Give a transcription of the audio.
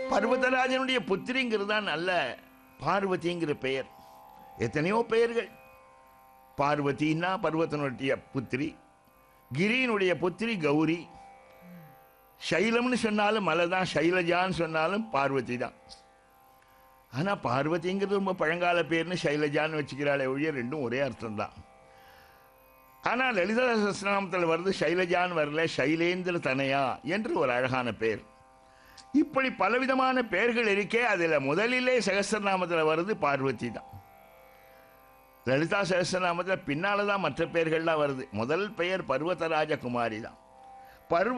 பர்வதராஜனுடைய புத்திரிங்கிறது தான் நல்ல பார்வதிங்கிற பெயர் எத்தனையோ பெயர்கள் பார்வதினா பர்வதனுடைய புத்திரி கிரியினுடைய புத்திரி கௌரி சைலம்னு சொன்னாலும் மலை தான் சைலஜான்னு சொன்னாலும் பார்வதி தான் ஆனால் பார்வதிங்கிறது ரொம்ப பழங்கால பேர்னு சைலஜான்னு வச்சுக்கிறாளே ஒழிய ரெண்டும் ஒரே அர்த்தம் தான் ஆனால் லலிதா சஸ்நாமத்தில் வருது சைலஜான் வரல சைலேந்திர தனையா என்று ஒரு அழகான பேர் இப்படி பலவிதமான பெயர்கள் இருக்கே அதில் முதலிலே சகஸ்திரநாமத்தில் வருது பார்வதி தான் லலிதா சகஸ்திரநாமத்தில் பின்னால தான் மற்ற பெயர்கள்லாம் வருது முதல் பெயர் பர்வதராஜ குமாரி தான் பர்வ